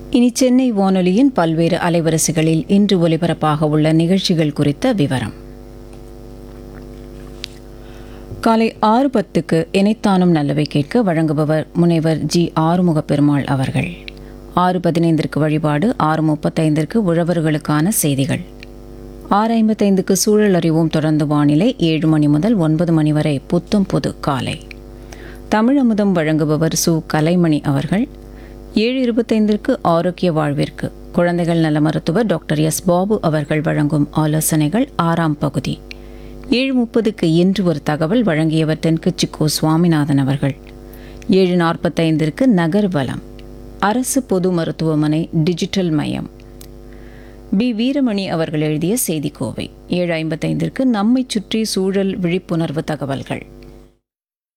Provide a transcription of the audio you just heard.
இனி சென்னை வானொலியின் பல்வேறு அலைவரிசைகளில் இன்று ஒலிபரப்பாக உள்ள நிகழ்ச்சிகள் குறித்த விவரம் காலை ஆறு பத்துக்கு இணைத்தானும் நல்லவை கேட்க வழங்குபவர் முனைவர் ஜி ஆறுமுக பெருமாள் அவர்கள் ஆறு பதினைந்திற்கு வழிபாடு ஆறு முப்பத்தைந்திற்கு உழவர்களுக்கான செய்திகள் ஆறு ஐம்பத்தைந்துக்கு சூழல் அறிவோம் தொடர்ந்து வானிலை ஏழு மணி முதல் ஒன்பது மணி வரை புத்தம் புது காலை தமிழ் அமுதம் வழங்குபவர் சு கலைமணி அவர்கள் ஏழு இருபத்தைந்திற்கு ஆரோக்கிய வாழ்விற்கு குழந்தைகள் நல மருத்துவர் டாக்டர் எஸ் பாபு அவர்கள் வழங்கும் ஆலோசனைகள் ஆறாம் பகுதி ஏழு முப்பதுக்கு இன்று ஒரு தகவல் வழங்கியவர் தென்கட்சிக்கோ சுவாமிநாதன் அவர்கள் ஏழு நாற்பத்தைந்திற்கு நகர் வலம் அரசு பொது மருத்துவமனை டிஜிட்டல் மையம் பி வீரமணி அவர்கள் எழுதிய செய்திக்கோவை ஏழு ஐம்பத்தைந்திற்கு நம்மை சுற்றி சூழல் விழிப்புணர்வு தகவல்கள்